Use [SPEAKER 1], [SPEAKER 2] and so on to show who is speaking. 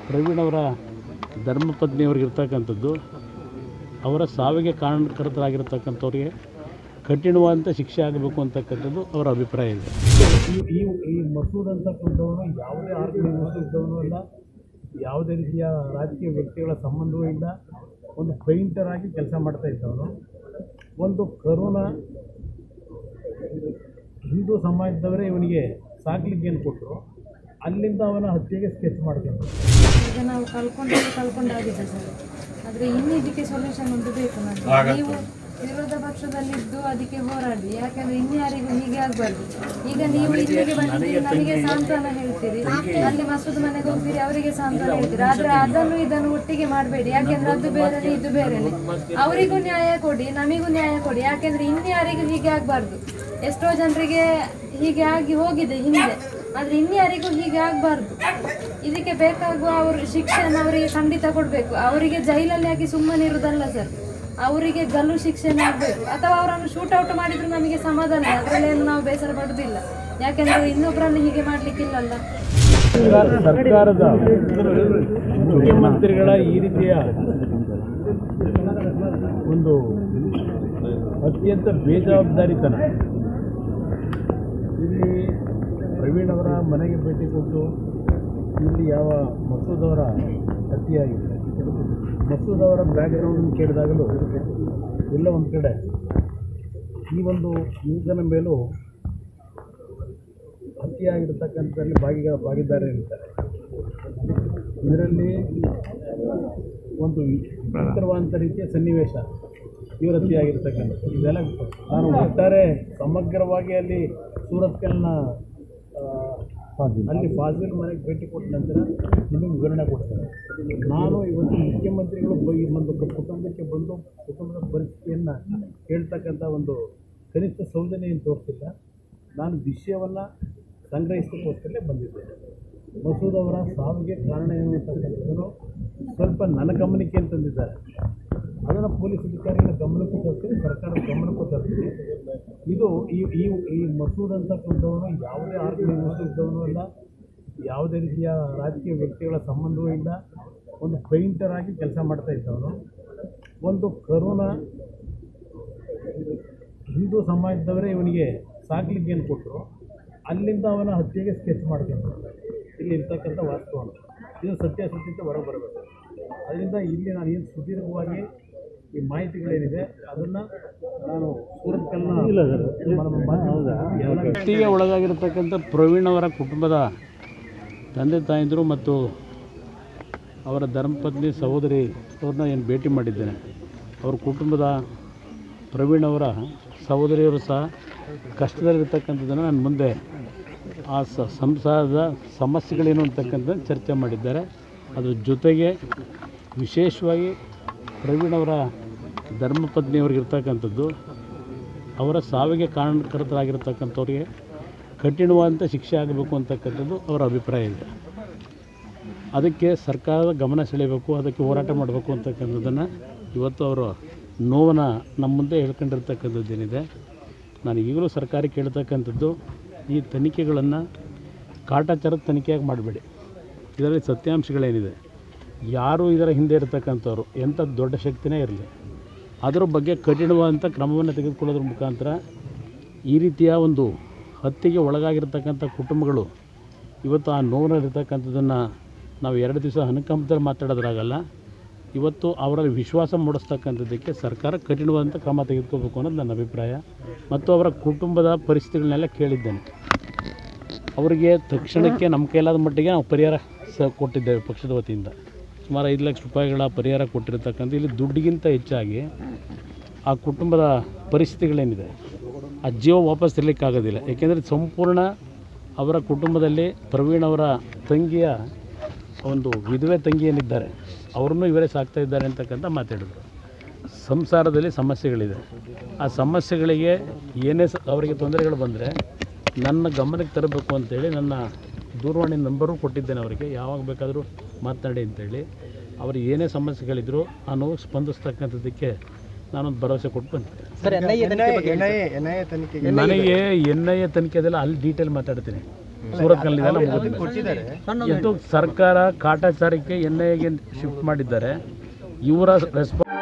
[SPEAKER 1] ಪ್ರವೀಣ್ ಅವರ ಧರ್ಮಪತ್ನಿಯವ್ರಿಗಿರ್ತಕ್ಕಂಥದ್ದು ಅವರ ಸಾವಿಗೆ ಕಾರಣಕರ್ತರಾಗಿರ್ತಕ್ಕಂಥವ್ರಿಗೆ ಕಠಿಣವಾದಂಥ ಶಿಕ್ಷೆ ಆಗಬೇಕು ಅಂತಕ್ಕಂಥದ್ದು ಅವರ ಅಭಿಪ್ರಾಯ ಇದೆ
[SPEAKER 2] ಈ ಈ ಈ ಮಸೂದ್ ಅಂತಕ್ಕಂಥವನು ಯಾವುದೇ ಆರ್ಗನೈಸೇಷನ್ ಇದ್ದವನು ಇಲ್ಲ ಯಾವುದೇ ರೀತಿಯ ರಾಜಕೀಯ ವ್ಯಕ್ತಿಗಳ ಸಂಬಂಧವೂ ಇಲ್ಲ ಒಂದು ಪೈಂಟರ್ ಆಗಿ ಕೆಲಸ ಮಾಡ್ತಾ ಇದ್ದವನು ಒಂದು ಕರೋನಾ ಹಿಂದೂ ಸಮಾಜದವರೇ ಇವನಿಗೆ ಸಾಕ್ಲಿಕ್ಕೆ ಏನು ಕೊಟ್ಟರು ಅಲ್ಲಿಂದ ಅವನ ಹತ್ಯೆಗೆ ಸ್ಕೆಚ್ ಮಾಡ್ಕೊಂಡು
[SPEAKER 3] ಈಗ ನಾವು ಕಳ್ಕೊಂಡು ಕಳ್ಕೊಂಡಾಗಿದೆ ಸರ್ ಆದರೆ ಇನ್ನು ಇದಕ್ಕೆ ಸೊಲ್ಯೂಷನ್ ಒಂದು ಬೇಕು ನಮಗೆ ನೀವು ವಿರೋಧ ಪಕ್ಷದಲ್ಲಿದ್ದು ಅದಕ್ಕೆ ಹೋರಾಡಿ ಯಾಕಂದ್ರೆ ಇನ್ಯಾರಿಗೂ ಹೀಗೆ ಆಗಬಾರ್ದು ಈಗ ನೀವು ಇಲ್ಲಿಗೆ ಬಂದಿದ್ದೀರಿ ನನಗೆ ಸಾಂತ್ವನ ಹೇಳ್ತೀರಿ ಅಲ್ಲಿ ಮಸೂದ್ ಮನೆಗೆ ಹೋಗ್ತೀರಿ ಅವರಿಗೆ ಸಾಂತ್ವನ ಹೇಳ್ತೀರಿ ಆದ್ರೆ ಅದನ್ನು ಇದನ್ನು ಒಟ್ಟಿಗೆ ಮಾಡಬೇಡಿ ಯಾಕೆಂದ್ರೆ ಅದು ಬೇರೆನೆ ಇದು ಬೇರೆನೆ ಅವರಿಗೂ ನ್ಯಾಯ ಕೊಡಿ ನಮಿಗೂ ನ್ಯಾಯ ಕೊಡಿ ಯಾಕೆಂದ್ರೆ ಇನ್ಯಾರಿಗೂ ಹೀಗೆ ಆಗಬಾರ್ದು ಎಷ್ಟೋ ಜನರಿಗೆ ಹೀಗೆ ಆಗಿ ಹೋಗಿದೆ ಹಿಂದೆ ಆದ್ರೆ ಇನ್ಯಾರಿಗೂ ಹೀಗೆ ಆಗಬಾರ್ದು ಇದಕ್ಕೆ ಬೇಕಾಗುವ ಅವರು ಶಿಕ್ಷಣ ಅವರಿಗೆ ಖಂಡಿತ ಕೊಡಬೇಕು ಅವರಿಗೆ ಜೈಲಲ್ಲಿ ಹಾಕಿ ಸುಮ್ಮನೆ ಇರುವುದಲ್ಲ ಸರ್ ಅವರಿಗೆ ಗಲ್ಲು ಶಿಕ್ಷೆನೇ ಆಗಬೇಕು ಅಥವಾ ಅವರನ್ನು ಶೂಟ್ ಔಟ್ ಮಾಡಿದ್ರು ನಮಗೆ ಸಮಾಧಾನ ಅದರಲ್ಲೇನು ನಾವು ಬೇಸರ ಪಡುವುದಿಲ್ಲ ಯಾಕೆಂದ್ರೆ ಇನ್ನೊಬ್ಬರನ್ನು ಹೀಗೆ ಮಾಡ್ಲಿಕ್ಕಿಲ್ಲಲ್ಲ
[SPEAKER 2] ಸರ್ಕಾರದ ಮುಖ್ಯಮಂತ್ರಿಗಳ ಈ ರೀತಿಯ ಒಂದು ಅತ್ಯಂತ ಬೇಜವಾಬ್ದಾರಿತನ ಇಲ್ಲಿ ಪ್ರವೀಣ್ ಅವರ ಮನೆಗೆ ಭೇಟಿ ಕೊಟ್ಟು ಇಲ್ಲಿ ಯಾವ ಮಸೂದ್ ಅವರ ಹತ್ಯೆಯಾಗಿದೆ ಮಸೂದ್ ಅವರ ಬ್ಯಾಕ್ಗ್ರೌಂಡ್ ಕೇಳಿದಾಗಲೂ ಎಲ್ಲ ಒಂದು ಕಡೆ ಈ ಒಂದು ಯುವಕನ ಮೇಲೂ ಹತ್ಯೆಯಾಗಿರ್ತಕ್ಕಂಥದ್ರಲ್ಲಿ ಭಾಗಿಗ ಭಾಗಿದ್ದಾರೆ ಇರ್ತಾರೆ ಇದರಲ್ಲಿ ಒಂದು ವಿಚಿತ್ರವಾದಂಥ ರೀತಿಯ ಸನ್ನಿವೇಶ ಇವರ ಹತ್ಯೆಯಾಗಿರ್ತಕ್ಕಂಥದ್ದು ಇದೆಲ್ಲ ನಾನು ಒಟ್ಟಾರೆ ಸಮಗ್ರವಾಗಿ ಅಲ್ಲಿ ಸೂರತ್ಕಲ್ನ ಆ, ಅಲ್ಲಿ ಫಾಜಿಲ್ ಮನೆಗೆ ಭೇಟಿ ಕೊಟ್ಟ ನಂತರ ನಿಮಗೆ ವಿವರಣೆ ಕೊಡ್ತೇನೆ ನಾನು ಇವತ್ತು ಮುಖ್ಯಮಂತ್ರಿಗಳು ಬ- ಈ ಒಂದು ಕುಟುಂಬಕ್ಕೆ ಬಂದು ಕುಟುಂಬದ ಪರಿಸ್ಥಿತಿಯನ್ನು ಹೇಳ್ತಕ್ಕಂಥ ಒಂದು ಕನಿಷ್ಠ ಸೌಜನ್ಯವನ್ನು ತೋರಿಸಿಲ್ಲ ನಾನು ವಿಷಯವನ್ನು ಸಂಗ್ರಹಿಸೋಕ್ಕೋಸ್ಕರಲೇ ಬಂದಿದ್ದೇನೆ ಮಸೂದ್ ಅವರ ಸಾವಿಗೆ ಕಾರಣ ಏನು ಅಂತಕ್ಕಂಥದ್ದನ್ನು ಸ್ವಲ್ಪ ನನ್ನ ಗಮನಕ್ಕೆ ಅಂತ ತಂದಿದ್ದಾರೆ ಅದನ್ನು ಪೊಲೀಸ್ ಅಧಿಕಾರಿಗಳ ಗಮನಕ್ಕೂ ತರ್ತೀನಿ ಸರ್ಕಾರದ ಗಮನಕ್ಕೂ ತರ್ತೀನಿ ಇದು ಈ ಈ ಈ ಮಸೂದ್ ಅಂತಕ್ಕಂಥವನು ಯಾವುದೇ ಆರ್ಗನೈಸೇಷನ್ ಇದ್ದವನು ಇಲ್ಲ ಯಾವುದೇ ರೀತಿಯ ರಾಜಕೀಯ ವ್ಯಕ್ತಿಗಳ ಸಂಬಂಧವೂ ಇಲ್ಲ ಒಂದು ಪೈಂಟರ್ ಆಗಿ ಕೆಲಸ ಮಾಡ್ತಾ ಇದ್ದವನು ಒಂದು ಕರೋನಾ ಹಿಂದೂ ಸಮಾಜದವರೇ ಇವನಿಗೆ ಸಾಕ್ಲಿಕ್ಕೆ ಏನು ಕೊಟ್ಟರು ಅಲ್ಲಿಂದ ಅವನ ಹತ್ಯೆಗೆ ಸ್ಕೆಚ್ ಮಾಡ್ಕೊಂಡು ಇಲ್ಲಿ ಇರ್ತಕ್ಕಂಥ ವಾಸ್ತವನು ಇದು ಸತ್ಯಾಸತ್ಯತೆ ಹೊರಬರಬೇಕು ಅದರಿಂದ ಇಲ್ಲಿ ನಾನು ಏನು ಸುದೀರ್ಘವಾಗಿ ಈ ಮಾಹಿತಿಗಳೇನಿದೆ ಅದನ್ನು ನಾನು ಸೂರತ್ಕಲ್ನ ಎಲ್ಲ
[SPEAKER 1] ಹತ್ಯೆಗೆ ಒಳಗಾಗಿರ್ತಕ್ಕಂಥ ಪ್ರವೀಣ್ ಅವರ ಕುಟುಂಬದ ತಂದೆ ತಾಯಂದಿರು ಮತ್ತು ಅವರ ಧರ್ಮಪತ್ನಿ ಸಹೋದರಿ ಅವ್ರನ್ನ ಏನು ಭೇಟಿ ಮಾಡಿದ್ದೇನೆ ಅವ್ರ ಕುಟುಂಬದ ಪ್ರವೀಣ್ ಅವರ ಸಹೋದರಿಯರು ಸಹ ಕಷ್ಟದಲ್ಲಿರ್ತಕ್ಕಂಥದ್ದನ್ನು ನನ್ನ ಮುಂದೆ ಆ ಸ ಸಂಸಾರದ ಸಮಸ್ಯೆಗಳೇನು ಅಂತಕ್ಕಂಥದ್ದು ಚರ್ಚೆ ಮಾಡಿದ್ದಾರೆ ಅದ್ರ ಜೊತೆಗೆ ವಿಶೇಷವಾಗಿ ಪ್ರವೀಣ್ ಅವರ ಧರ್ಮಪತ್ನಿಯವ್ರಿಗಿರ್ತಕ್ಕಂಥದ್ದು ಅವರ ಸಾವಿಗೆ ಕಾರಣಕರ್ತರಾಗಿರ್ತಕ್ಕಂಥವ್ರಿಗೆ ಕಠಿಣವಾದಂಥ ಶಿಕ್ಷೆ ಆಗಬೇಕು ಅಂತಕ್ಕಂಥದ್ದು ಅವರ ಅಭಿಪ್ರಾಯ ಇದೆ ಅದಕ್ಕೆ ಸರ್ಕಾರದ ಗಮನ ಸೆಳೆಯಬೇಕು ಅದಕ್ಕೆ ಹೋರಾಟ ಮಾಡಬೇಕು ಅಂತಕ್ಕಂಥದ್ದನ್ನು ಇವತ್ತು ಅವರು ನೋವನ್ನು ನಮ್ಮ ಮುಂದೆ ಹೇಳ್ಕೊಂಡಿರ್ತಕ್ಕಂಥದ್ದೇನಿದೆ ನಾನು ಈಗಲೂ ಸರ್ಕಾರ ಕೇಳ್ತಕ್ಕಂಥದ್ದು ಈ ತನಿಖೆಗಳನ್ನು ಕಾಟಾಚಾರದ ತನಿಖೆಯಾಗಿ ಮಾಡಬೇಡಿ ಇದರಲ್ಲಿ ಸತ್ಯಾಂಶಗಳೇನಿದೆ ಯಾರು ಇದರ ಹಿಂದೆ ಇರತಕ್ಕಂಥವ್ರು ಎಂಥ ದೊಡ್ಡ ಶಕ್ತಿನೇ ಇರಲಿ ಅದರ ಬಗ್ಗೆ ಕಠಿಣವಾದಂಥ ಕ್ರಮವನ್ನು ತೆಗೆದುಕೊಳ್ಳೋದ್ರ ಮುಖಾಂತರ ಈ ರೀತಿಯ ಒಂದು ಹತ್ಯೆಗೆ ಒಳಗಾಗಿರ್ತಕ್ಕಂಥ ಕುಟುಂಬಗಳು ಇವತ್ತು ಆ ನೋವಿನಲ್ಲಿರ್ತಕ್ಕಂಥದ್ದನ್ನು ನಾವು ಎರಡು ದಿವಸ ಅನುಕಂಪದಲ್ಲಿ ಮಾತಾಡೋದ್ರಾಗಲ್ಲ ಇವತ್ತು ಅವರಲ್ಲಿ ವಿಶ್ವಾಸ ಮೂಡಿಸ್ತಕ್ಕಂಥದ್ದಕ್ಕೆ ಸರ್ಕಾರ ಕಠಿಣವಾದಂಥ ಕ್ರಮ ತೆಗೆದುಕೋಬೇಕು ಅನ್ನೋದು ನನ್ನ ಅಭಿಪ್ರಾಯ ಮತ್ತು ಅವರ ಕುಟುಂಬದ ಪರಿಸ್ಥಿತಿಗಳನ್ನೆಲ್ಲ ಕೇಳಿದ್ದೇನೆ ಅವರಿಗೆ ತಕ್ಷಣಕ್ಕೆ ನಮ್ಮ ಕೈಲಾದ ಮಟ್ಟಿಗೆ ನಾವು ಪರಿಹಾರ ಸ ಕೊಟ್ಟಿದ್ದೇವೆ ಪಕ್ಷದ ವತಿಯಿಂದ ಸುಮಾರು ಐದು ಲಕ್ಷ ರೂಪಾಯಿಗಳ ಪರಿಹಾರ ಕೊಟ್ಟಿರ್ತಕ್ಕಂಥ ಇಲ್ಲಿ ದುಡ್ಡಿಗಿಂತ ಹೆಚ್ಚಾಗಿ ಆ ಕುಟುಂಬದ ಪರಿಸ್ಥಿತಿಗಳೇನಿದೆ ಆ ಜೀವ ವಾಪಸ್ ತರಲಿಕ್ಕಾಗೋದಿಲ್ಲ ಏಕೆಂದರೆ ಸಂಪೂರ್ಣ ಅವರ ಕುಟುಂಬದಲ್ಲಿ ಪ್ರವೀಣ್ ಅವರ ತಂಗಿಯ ಒಂದು ವಿಧವೆ ತಂಗಿ ಏನಿದ್ದಾರೆ ಅವ್ರನ್ನೂ ಇವರೇ ಸಾಕ್ತಾ ಇದ್ದಾರೆ ಅಂತಕ್ಕಂಥ ಮಾತಾಡಿದ್ರು ಸಂಸಾರದಲ್ಲಿ ಸಮಸ್ಯೆಗಳಿದೆ ಆ ಸಮಸ್ಯೆಗಳಿಗೆ ಏನೇ ಸ ಅವರಿಗೆ ತೊಂದರೆಗಳು ಬಂದರೆ ನನ್ನ ಗಮನಕ್ಕೆ ತರಬೇಕು ಅಂತೇಳಿ ನನ್ನ ದೂರವಾಣಿ ನಂಬರು ಕೊಟ್ಟಿದ್ದೇನೆ ಅವರಿಗೆ ಯಾವಾಗ ಬೇಕಾದರೂ ಮಾತನಾಡಿ ಅಂತೇಳಿ ಅವ್ರಿಗೆ ಏನೇ ಸಮಸ್ಯೆಗಳಿದ್ರು ಆ ನೋವು ಸ್ಪಂದಿಸ್ತಕ್ಕಂಥದ್ದಕ್ಕೆ ನಾನೊಂದು ಭರವಸೆ ಕೊಟ್ಟು ಬಂದೆ
[SPEAKER 4] ಸರ್ ಎನ್ ಐ ಎ ತನಿಖೆ ಬಗ್ಗೆ ಹೇಳಿ ಸರ್.
[SPEAKER 1] ನನಗೆ ಎನ್ ಐ ಎ ತನಿಖೆದೆಲ್ಲ ಅಲ್ಲಿ ಡೀಟೇಲ್ ಮಾತಾಡ್ತೀನಿ ಸೂರತ್ನಲ್ಲಿ ಇದೆಲ್ಲ ಮುಗಿದಿದೆ ಇದು ಸರ್ಕಾರ ಕಾಟಾಚಾರಕ್ಕೆ ಎನ್ ಐ ಎಗೆ ಶಿಫ್ಟ್ ಮಾಡಿದ್ದಾರೆ ಇವರ ರೆಸ್ಪಾನ್ಸ್